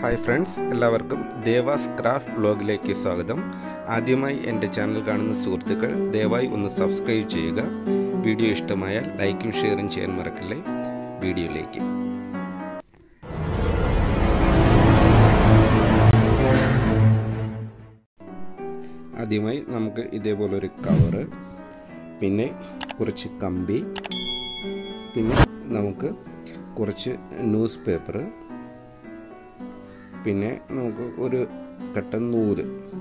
hi friends എല്ലാവർക്കും Dewas craft ബ്ലോഗിലേക്ക് സ്വാഗതം ആദ്യമായി എൻ്റെ ചാനൽ കാണുന്ന സുഹൃത്തുക്കൾ ദയവായി ഒന്ന് സബ്സ്ക്രൈബ് ചെയ്യുക വീഡിയോ ഇഷ്ടമായാൽ ലൈക്കും ഷെയറും ചെയ്യാൻ മറക്കല്ലേ വീഡിയോയിലേക്ക് ആദ്യമായി നമുക്ക് ഇതേപോലെ ഒരു കവറ് പിന്നെ കുറച്ച് കമ്പി പിന്നെ നമുക്ക് കുറച്ച് ന്യൂസ് പേപ്പർ പിന്നെ നമുക്ക് ഒരു കട്ടൻ നൂല്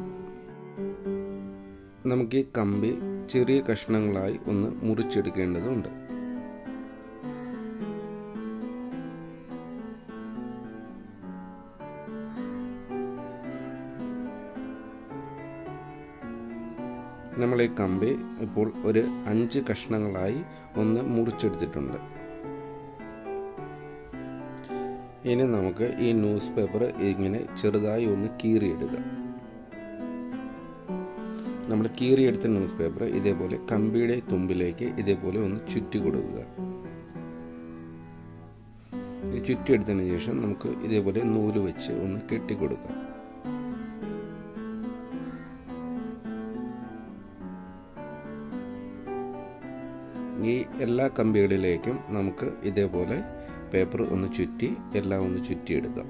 നമുക്ക് ഈ കമ്പി ചെറിയ കഷ്ണങ്ങളായി ഒന്ന് മുറിച്ചെടുക്കേണ്ടതുണ്ട് നമ്മൾ ഈ കമ്പി ഇപ്പോൾ ഒരു അഞ്ച് കഷ്ണങ്ങളായി ഒന്ന് മുറിച്ചെടുത്തിട്ടുണ്ട് ഇനി നമുക്ക് ഈ ന്യൂസ് പേപ്പർ ഇങ്ങനെ ചെറുതായി ഒന്ന് കീറിയിടുക നമ്മൾ കീറിയെടുത്ത ന്യൂസ് പേപ്പർ ഇതേപോലെ കമ്പിയുടെ തുമ്പിലേക്ക് ഇതേപോലെ ഒന്ന് ചുറ്റി കൊടുക്കുക ചുറ്റിയെടുത്തതിന് ശേഷം നമുക്ക് ഇതേപോലെ നൂല് വെച്ച് ഒന്ന് കെട്ടിക്കൊടുക്കാം ഈ എല്ലാ കമ്പികളിലേക്കും നമുക്ക് ഇതേപോലെ പേപ്പർ ഒന്ന് ചുറ്റി എല്ലാം ഒന്ന് ചുറ്റിയെടുക്കാം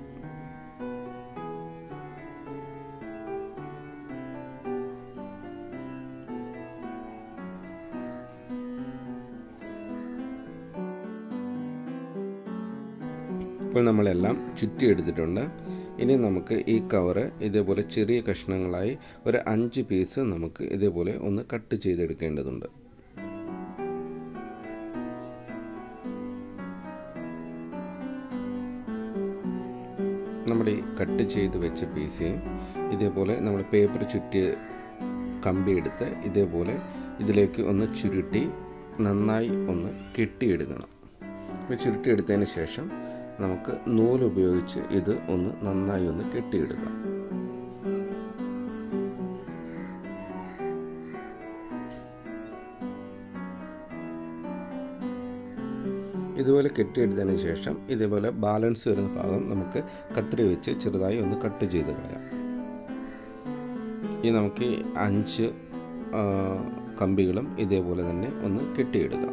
ഇപ്പോൾ നമ്മളെല്ലാം ചുറ്റിയെടുത്തിട്ടുണ്ട് ഇനി നമുക്ക് ഈ കവറ് ഇതേപോലെ ചെറിയ കഷ്ണങ്ങളായി ഒരു അഞ്ച് പീസ് നമുക്ക് ഇതേപോലെ ഒന്ന് കട്ട് ചെയ്തെടുക്കേണ്ടതുണ്ട് നമ്മുടെ ഈ കട്ട് ചെയ്ത് വെച്ച പീസ് ഇതേപോലെ നമ്മൾ പേപ്പർ ചുറ്റിയ കമ്പി എടുത്ത് ഇതേപോലെ ഇതിലേക്ക് ഒന്ന് ചുരുട്ടി നന്നായി ഒന്ന് കെട്ടിയെടുക്കണം അപ്പോൾ ചുരുട്ടിയെടുത്തതിന് ശേഷം നമുക്ക് നൂല് ഉപയോഗിച്ച് ഇത് ഒന്ന് നന്നായി ഒന്ന് കെട്ടിയെടുക്കാം ഇതുപോലെ കെട്ടിയെടുത്തതിന് ശേഷം ഇതേപോലെ ബാലൻസ് വരുന്ന ഭാഗം നമുക്ക് കത്രി വെച്ച് ചെറുതായി ഒന്ന് കട്ട് ചെയ്ത് കളയാം ഈ നമുക്ക് അഞ്ച് കമ്പികളും ഇതേപോലെ തന്നെ ഒന്ന് കെട്ടിയെടുക്കാം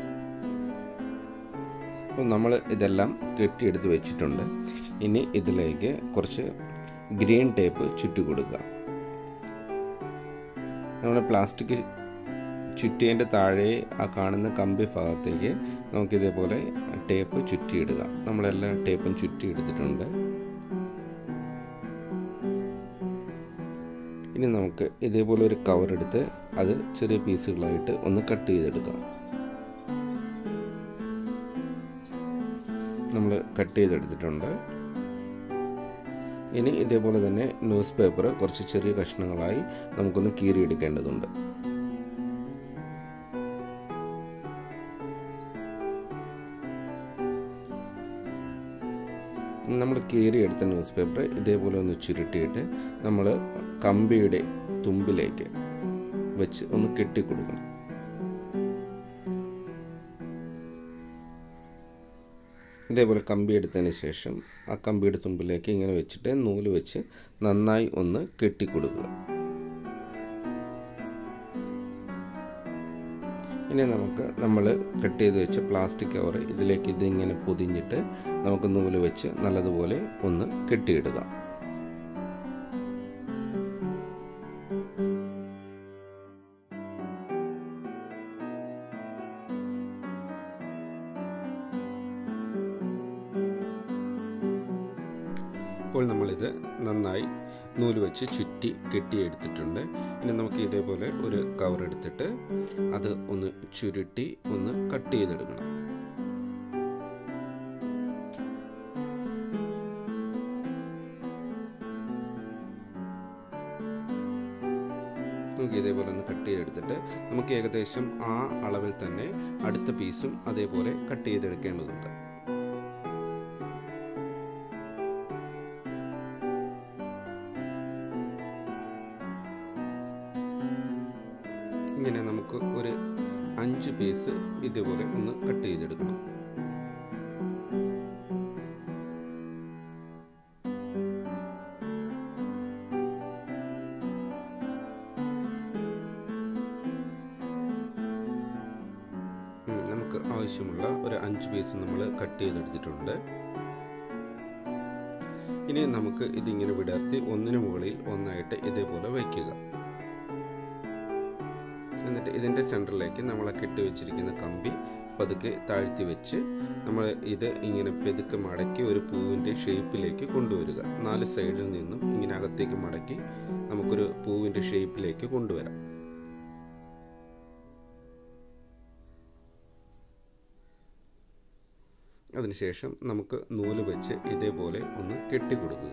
അപ്പോൾ നമ്മൾ ഇതെല്ലാം കെട്ടിയെടുത്ത് വെച്ചിട്ടുണ്ട് ഇനി ഇതിലേക്ക് കുറച്ച് ഗ്രീൻ ടേപ്പ് ചുറ്റി കൊടുക്കുക നമ്മൾ പ്ലാസ്റ്റിക് ചുറ്റിയതിൻ്റെ താഴെ ആ കാണുന്ന കമ്പി ഭാഗത്തേക്ക് നമുക്ക് ഇതേപോലെ ടേപ്പ് ചുറ്റിയിടുക നമ്മളെല്ലാം ടേപ്പും ചുറ്റി എടുത്തിട്ടുണ്ട് ഇനി നമുക്ക് ഇതേപോലെ ഒരു കവർ എടുത്ത് അത് ചെറിയ പീസുകളായിട്ട് ഒന്ന് കട്ട് ചെയ്തെടുക്കാം നമ്മൾ കട്ട് ചെയ്തെടുത്തിട്ടുണ്ട് ഇനി ഇതേപോലെ തന്നെ ന്യൂസ് പേപ്പർ കുറച്ച് ചെറിയ കഷ്ണങ്ങളായി നമുക്കൊന്ന് കീറിയെടുക്കേണ്ടതുണ്ട് നമ്മൾ കീറിയെടുത്ത ന്യൂസ് പേപ്പർ ഇതേപോലെ ഒന്ന് ചുരുട്ടിയിട്ട് നമ്മൾ കമ്പിയുടെ തുമ്പിലേക്ക് വെച്ച് ഒന്ന് കെട്ടിക്കൊടുക്കണം ഇതേപോലെ കമ്പി എടുത്തതിന് ശേഷം ആ കമ്പിയുടെ തുമ്പിലേക്ക് ഇങ്ങനെ വെച്ചിട്ട് നൂല് വെച്ച് നന്നായി ഒന്ന് കെട്ടിക്കൊടുക്കുക ഇനി നമുക്ക് നമ്മൾ കട്ട് ചെയ്ത് വെച്ച പ്ലാസ്റ്റിക് കവർ ഇതിലേക്ക് ഇതിങ്ങനെ പൊതിഞ്ഞിട്ട് നമുക്ക് നൂല് വെച്ച് നല്ലതുപോലെ ഒന്ന് കെട്ടിയിടുക ഇപ്പോൾ നമ്മളിത് നന്നായി നൂല് വെച്ച് ചുറ്റി കെട്ടിയെടുത്തിട്ടുണ്ട് ഇനി നമുക്ക് ഇതേപോലെ ഒരു കവർ എടുത്തിട്ട് അത് ഒന്ന് ചുരുട്ടി ഒന്ന് കട്ട് ചെയ്തെടുക്കണം നമുക്ക് ഇതേപോലെ ഒന്ന് കട്ട് ചെയ്തെടുത്തിട്ട് നമുക്ക് ഏകദേശം ആ അളവിൽ തന്നെ അടുത്ത പീസും അതേപോലെ കട്ട് ചെയ്തെടുക്കേണ്ടതുണ്ട് ഇങ്ങനെ നമുക്ക് ഒരു അഞ്ച് പീസ് ഇതേപോലെ ഒന്ന് കട്ട് ചെയ്തെടുക്കണം നമുക്ക് ആവശ്യമുള്ള ഒരു അഞ്ച് പീസ് നമ്മൾ കട്ട് ചെയ്തെടുത്തിട്ടുണ്ട് ഇനി നമുക്ക് ഇതിങ്ങനെ വിടർത്തി ഒന്നിനു മുകളിൽ ഒന്നായിട്ട് ഇതേപോലെ വയ്ക്കുക എന്നിട്ട് ഇതിൻ്റെ സെൻറ്ററിലേക്ക് നമ്മൾ കെട്ടി വെച്ചിരിക്കുന്ന കമ്പി പതുക്കെ താഴ്ത്തി വെച്ച് നമ്മൾ ഇത് ഇങ്ങനെ പെതുക്കെ മടക്കി ഒരു പൂവിൻ്റെ ഷേപ്പിലേക്ക് കൊണ്ടുവരിക നാല് സൈഡിൽ നിന്നും ഇങ്ങനെ അകത്തേക്ക് മടക്കി നമുക്കൊരു പൂവിൻ്റെ ഷേപ്പിലേക്ക് കൊണ്ടുവരാം അതിനുശേഷം നമുക്ക് നൂല് വെച്ച് ഇതേപോലെ ഒന്ന് കെട്ടിക്കൊടുക്കുക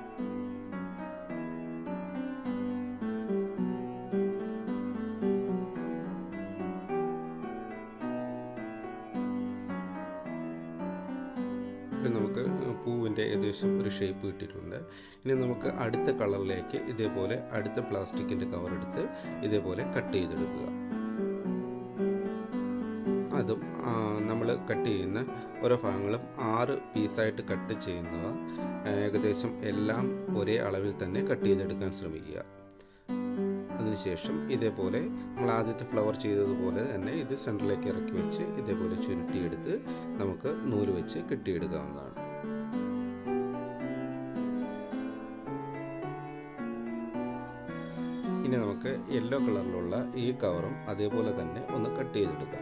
നമുക്ക് പൂവിൻ്റെ ഏകദേശം ഒരു ഷേപ്പ് കിട്ടിയിട്ടുണ്ട് ഇനി നമുക്ക് അടുത്ത കളറിലേക്ക് ഇതേപോലെ അടുത്ത പ്ലാസ്റ്റിക്കിൻ്റെ കവർ എടുത്ത് ഇതേപോലെ കട്ട് ചെയ്തെടുക്കുക അതും നമ്മൾ കട്ട് ചെയ്യുന്ന ഓരോ ഭാഗങ്ങളും ആറ് പീസായിട്ട് കട്ട് ചെയ്യുന്നവ ഏകദേശം എല്ലാം ഒരേ അളവിൽ തന്നെ കട്ട് ചെയ്തെടുക്കാൻ ശ്രമിക്കുക അതിനുശേഷം ഇതേപോലെ നമ്മൾ ആദ്യത്തെ ഫ്ലവർ ചെയ്തതുപോലെ തന്നെ ഇത് സെൻറ്ററിലേക്ക് ഇറക്കി വെച്ച് ഇതേപോലെ ചുരുട്ടിയെടുത്ത് നമുക്ക് നൂല് വെച്ച് കെട്ടിയെടുക്കാവുന്നതാണ് ഇനി നമുക്ക് യെല്ലോ കളറിലുള്ള ഈ കവറും അതേപോലെ തന്നെ ഒന്ന് കട്ട് ചെയ്തെടുക്കാം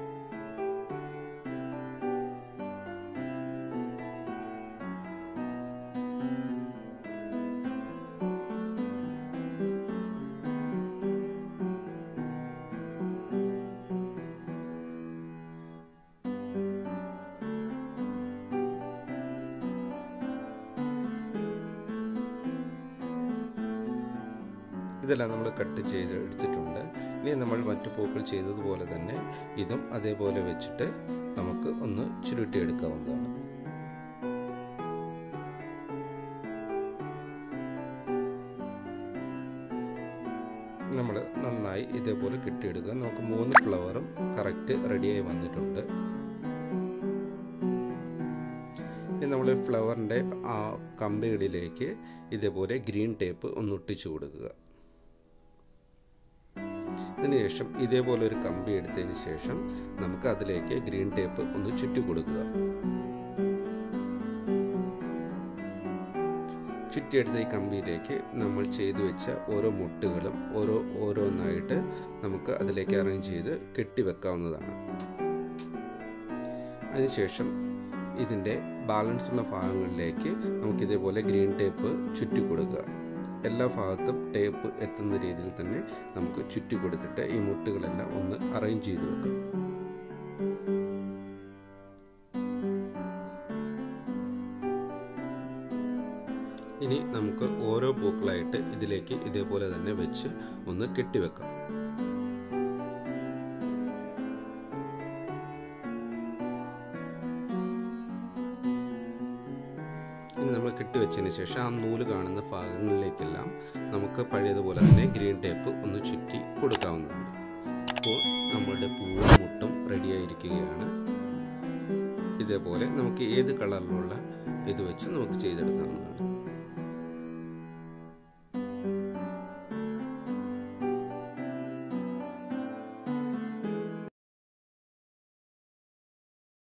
ഇതെല്ലാം നമ്മൾ കട്ട് ചെയ്ത് എടുത്തിട്ടുണ്ട് ഇനി നമ്മൾ മറ്റു പൂക്കൾ ചെയ്തതുപോലെ തന്നെ ഇതും അതേപോലെ വെച്ചിട്ട് നമുക്ക് ഒന്ന് ചുരുട്ടിയെടുക്കാവുന്നതാണ് നമ്മൾ നന്നായി ഇതേപോലെ കെട്ടിയെടുക്കുക നമുക്ക് മൂന്ന് ഫ്ലവറും കറക്റ്റ് റെഡിയായി വന്നിട്ടുണ്ട് ഇനി നമ്മൾ ഫ്ലവറിൻ്റെ ആ കമ്പികളിലേക്ക് ഇതേപോലെ ഗ്രീൻ ടേപ്പ് ഒന്ന് ഒട്ടിച്ചു കൊടുക്കുക അതിനുശേഷം ഇതേപോലെ ഒരു കമ്പി എടുത്തതിന് ശേഷം നമുക്ക് അതിലേക്ക് ഗ്രീൻ ടേപ്പ് ഒന്ന് ചുറ്റി കൊടുക്കുക ചുറ്റിയെടുത്ത ഈ കമ്പിയിലേക്ക് നമ്മൾ ചെയ്തു വെച്ച ഓരോ മുട്ടുകളും ഓരോ ഓരോന്നായിട്ട് നമുക്ക് അതിലേക്ക് അറേഞ്ച് ചെയ്ത് കെട്ടിവെക്കാവുന്നതാണ് അതിനുശേഷം ഇതിൻ്റെ ബാലൻസ് ഉള്ള ഭാഗങ്ങളിലേക്ക് നമുക്ക് ഇതേപോലെ ഗ്രീൻ ടേപ്പ് ചുറ്റി കൊടുക്കുക എല്ലാ ഭാഗത്തും ടേപ്പ് എത്തുന്ന രീതിയിൽ തന്നെ നമുക്ക് ചുറ്റി കൊടുത്തിട്ട് ഈ മുട്ടുകളെല്ലാം ഒന്ന് അറേഞ്ച് ചെയ്ത് വെക്കാം ഇനി നമുക്ക് ഓരോ പൂക്കളായിട്ട് ഇതിലേക്ക് ഇതേപോലെ തന്നെ വെച്ച് ഒന്ന് കെട്ടിവെക്കാം ഇനി നമ്മൾ കെട്ടിവെച്ചതിന് ശേഷം ആ നൂല് കാണുന്ന ഭാഗങ്ങളിലേക്കെല്ലാം നമുക്ക് പഴയതുപോലെ തന്നെ ഗ്രീൻ ടേപ്പ് ഒന്ന് ചുറ്റി കൊടുക്കാവുന്നതാണ് അപ്പോൾ നമ്മളുടെ പൂവും മുട്ടും റെഡിയായിരിക്കുകയാണ് ഇതേപോലെ നമുക്ക് ഏത് കളറിലുള്ള ഇത് വെച്ച് നമുക്ക് ചെയ്തെടുക്കാവുന്നതാണ്